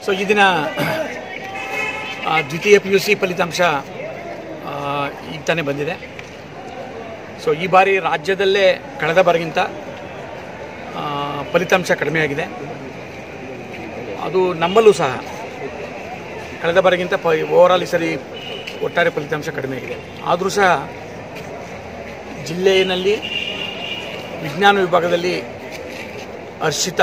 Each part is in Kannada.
ಸೊ ಈ ದಿನ ಆ, ದ್ವಿತೀಯ ಪಿ ಯು ಸಿ ಫಲಿತಾಂಶ ಆ, ಈಗ ತಾನೇ ಬಂದಿದೆ ಸೊ ಈ ಬಾರಿ ರಾಜ್ಯದಲ್ಲೇ ಕಳೆದ ಬಾರಿಗಿಂತ ಆ, ಫಲಿತಾಂಶ ಕಡಿಮೆಯಾಗಿದೆ ಅದು ನಮ್ಮಲ್ಲೂ ಸಹ ಕಳೆದ ಬಾರಿಗಿಂತ ಪ ಓವರಾಲ್ ಈ ಸರಿ ಒಟ್ಟಾರೆ ಫಲಿತಾಂಶ ಕಡಿಮೆಯಾಗಿದೆ ಆದರೂ ಸಹ ಜಿಲ್ಲೆಯಲ್ಲಿ ವಿಜ್ಞಾನ ವಿಭಾಗದಲ್ಲಿ ಹರ್ಷಿತಾ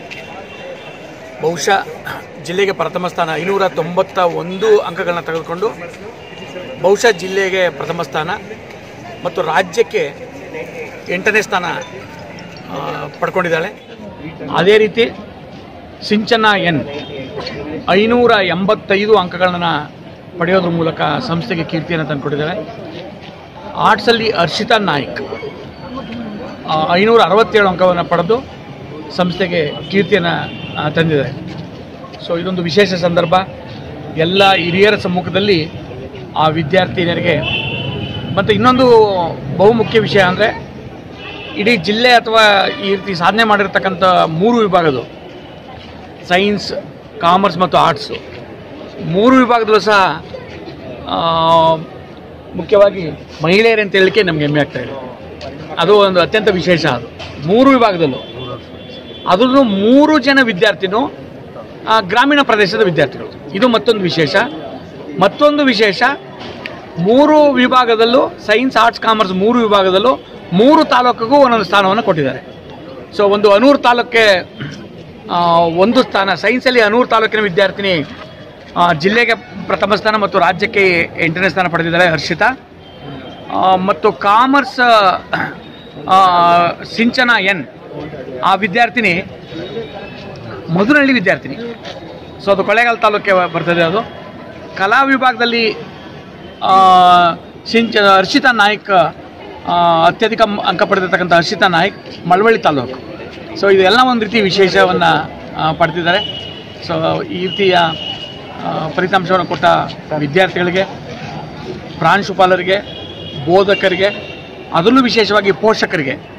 ಬಹುಶಃ ಜಿಲ್ಲೆಗೆ ಪ್ರಥಮ ಸ್ಥಾನ ಐನೂರ ತೊಂಬತ್ತ ಒಂದು ಅಂಕಗಳನ್ನ ತೆಗೆದುಕೊಂಡು ಬಹುಶಃ ಜಿಲ್ಲೆಗೆ ಪ್ರಥಮ ಸ್ಥಾನ ಮತ್ತು ರಾಜ್ಯಕ್ಕೆ ಎಂಟನೇ ಸ್ಥಾನ ಆ, ಪಡ್ಕೊಂಡಿದ್ದಾಳೆ ಅದೇ ರೀತಿ ಸಿಂಚನ ಎನ್ ಐನೂರ ಎಂಬತ್ತೈದು ಅಂಕಗಳನ್ನು ಪಡೆಯೋದ್ರ ಮೂಲಕ ಸಂಸ್ಥೆಗೆ ಕೀರ್ತಿಯನ್ನು ತಂದುಕೊಟ್ಟಿದ್ದಾಳೆ ಆರ್ಟ್ಸಲ್ಲಿ ಹರ್ಷಿತಾ ನಾಯ್ಕ್ ಆ, ಐನೂರ ಅರವತ್ತೇಳು ಅಂಕವನ್ನು ಪಡೆದು ಸಂಸ್ಥೆಗೆ ಕೀರ್ತಿಯನ್ನು ಆ, ತಂದಿದ್ದಾರೆ ಸೊ ಇದೊಂದು ವಿಶೇಷ ಸಂದರ್ಭ ಎಲ್ಲ ಹಿರಿಯರ ಸಮ್ಮುಖದಲ್ಲಿ ಆ ವಿದ್ಯಾರ್ಥಿನಿಯರಿಗೆ ಮತ್ತು ಇನ್ನೊಂದು ಬಹುಮುಖ್ಯ ವಿಷಯ ಅಂದರೆ ಇಡೀ ಜಿಲ್ಲೆ ಅಥವಾ ಈ ರೀತಿ ಸಾಧನೆ ಮಾಡಿರ್ತಕ್ಕಂಥ ಮೂರು ವಿಭಾಗದು ಸೈನ್ಸ್ ಕಾಮರ್ಸ್ ಮತ್ತು ಆರ್ಟ್ಸು ಮೂರು ವಿಭಾಗದಲ್ಲೂ ಸಹ ಆ, ಮುಖ್ಯವಾಗಿ ಮಹಿಳೆಯರು ಅಂತ ಹೇಳಲಿಕ್ಕೆ ನಮಗೆ ಹೆಮ್ಮೆ ಆಗ್ತಾ ಇದೆ ಅದು ಒಂದು ಅತ್ಯಂತ ವಿಶೇಷ ಅದು ಮೂರು ವಿಭಾಗದಲ್ಲೂ ಅದರಲ್ಲೂ ಮೂರು ಜನ ವಿದ್ಯಾರ್ಥಿನೂ ಆ, ಗ್ರಾಮೀಣ ಪ್ರದೇಶದ ವಿದ್ಯಾರ್ಥಿಗಳು ಇದು ಮತ್ತೊಂದು ವಿಶೇಷ ಮತ್ತೊಂದು ವಿಶೇಷ ಮೂರು ವಿಭಾಗದಲ್ಲೂ ಸೈನ್ಸ್ ಆರ್ಟ್ಸ್ ಕಾಮರ್ಸ್ ಮೂರು ವಿಭಾಗದಲ್ಲೂ ಮೂರು ತಾಲೂಕಿಗೂ ಒಂದೊಂದು ಸ್ಥಾನವನ್ನು ಕೊಟ್ಟಿದ್ದಾರೆ ಸೊ ಒಂದು ಅನೂರು ತಾಲೂಕಿಗೆ ಆ, ಒಂದು ಸ್ಥಾನ ಸೈನ್ಸಲ್ಲಿ ಅನೂರು ತಾಲೂಕಿನ ವಿದ್ಯಾರ್ಥಿನಿ ಆ, ಜಿಲ್ಲೆಗೆ ಪ್ರಥಮ ಸ್ಥಾನ ಮತ್ತು ರಾಜ್ಯಕ್ಕೆ ಎಂಟನೇ ಸ್ಥಾನ ಪಡೆದಿದ್ದಾರೆ ಹರ್ಷಿತಾ ಆ, ಮತ್ತು ಕಾಮರ್ಸ್ ಆ, ಸಿಂಚನ ಎನ್ ಆ ವಿದ್ಯಾರ್ಥಿನಿ ಮಧುನಹಳ್ಳಿ ವಿದ್ಯಾರ್ಥಿನಿ ಸೊ ಅದು ಕೊಳ್ಳೇಗಾಲ ತಾಲೂಕಿಗೆ ಬರ್ತದೆ ಅದು ಕಲಾ ವಿಭಾಗದಲ್ಲಿ ಆ, ಸಿಂಚ ಹರ್ಷಿತಾ ನಾಯ್ಕ್ ಆ, ಅತ್ಯಧಿಕ ಮ್- ಅಂಕ ಪಡೆದಿರ್ತಕ್ಕಂಥ ಹರ್ಷಿತಾ ನಾಯ್ಕ್ ಮಳವಳ್ಳಿ ತಾಲೂಕು ಸೊ ಇದೆಲ್ಲ ಒಂದು ರೀತಿ ವಿಶೇಷವನ್ನು ಪಡೆದಿದ್ದಾರೆ ಸೊ ಈ ರೀತಿಯ ಆ, ಫಲಿತಾಂಶವನ್ನು ಕೊಟ್ಟ ವಿದ್ಯಾರ್ಥಿಗಳಿಗೆ ಪ್ರಾಂಶುಪಾಲರಿಗೆ ಬೋಧಕರಿಗೆ ಅದರಲ್ಲೂ ವಿಶೇಷವಾಗಿ ಪೋಷಕರಿಗೆ